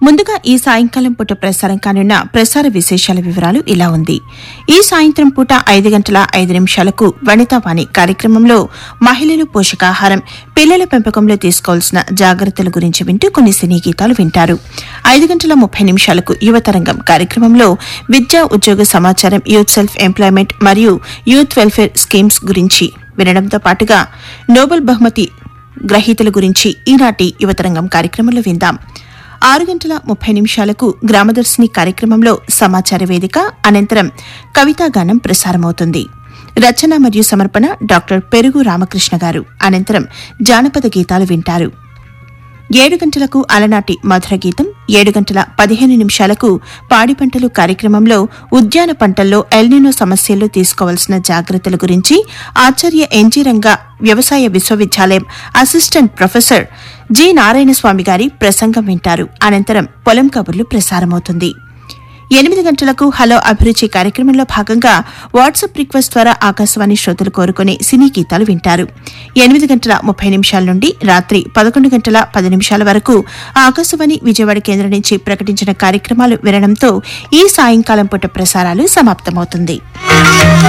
ముందుగా ఈ సాయంకాలం పూట ప్రసారం కానున్న ప్రసార విశేషాల వివరాలు ఇలా ఉంది ఈ సాయంత్రం పూట ఐదు గంటల ఐదు నిమిషాలకు వనితావాణి కార్యక్రమంలో మహిళలు పోషకాహారం పిల్లల పెంపకంలో తీసుకోవాల్సిన జాగ్రత్తల గురించి వింటూ కొన్ని సినీ గీతాలు వింటారు ఐదు గంటల ముప్పై నిమిషాలకు యువతరంగం కార్యక్రమంలో విద్యా ఉద్యోగ సమాచారం యూత్ సెల్ఫ్ ఎంప్లాయ్మెంట్ మరియు యూత్ వెల్ఫేర్ స్కీమ్స్ గురించి వినడంతో పాటుగా నోబెల్ బహుమతి గ్రహీతల గురించి ఈనాటి యువతరంగం కార్యక్రమంలో విందాం ఆరు గంటల ముప్పై నిమిషాలకు గ్రామదర్శిని కార్యక్రమంలో సమాచార వేదిక అనంతరం కవితాగానం ప్రసారమవుతుంది రచన మరియు సమర్పణ డాక్టర్ పెరుగు రామకృష్ణ గారు అనంతరం జానపద గీతాలు వింటారు ఏడు గంటలకు అలనాటి మధుర గీతం ఏడు గంటల పదిహేను నిమిషాలకు పాడి పంటలు కార్యక్రమంలో ఉద్యాన పంటల్లో ఎల్నినో సమస్యల్లో తీసుకోవాల్సిన జాగ్రత్తల గురించి ఆచార్య ఎన్జీ రంగా వ్యవసాయ విశ్వవిద్యాలయం అసిస్టెంట్ ప్రొఫెసర్ జి నారాయణస్వామి గారి ప్రసంగం వింటారు అనంతరం పొలం కబుర్లు ప్రసారమవుతుంది ఎనిమిది గంటలకు హలో అభిరుచి కార్యక్రమంలో భాగంగా వాట్సాప్ రిక్వెస్ట్ ద్వారా ఆకాశవాణి శ్రోతలు కోరుకునే సినీ గీతాలు వింటారు ఎనిమిది గంటల ముప్పై నిమిషాల నుండి రాత్రి పదకొండు గంటల పది నిమిషాల వరకు ఆకాశవాణి విజయవాడ కేంద్రం నుంచి ప్రకటించిన కార్యక్రమాలు వినడంతో ఈ సాయంకాలం పూట ప్రసారాలు సమాప్తమవుతుంది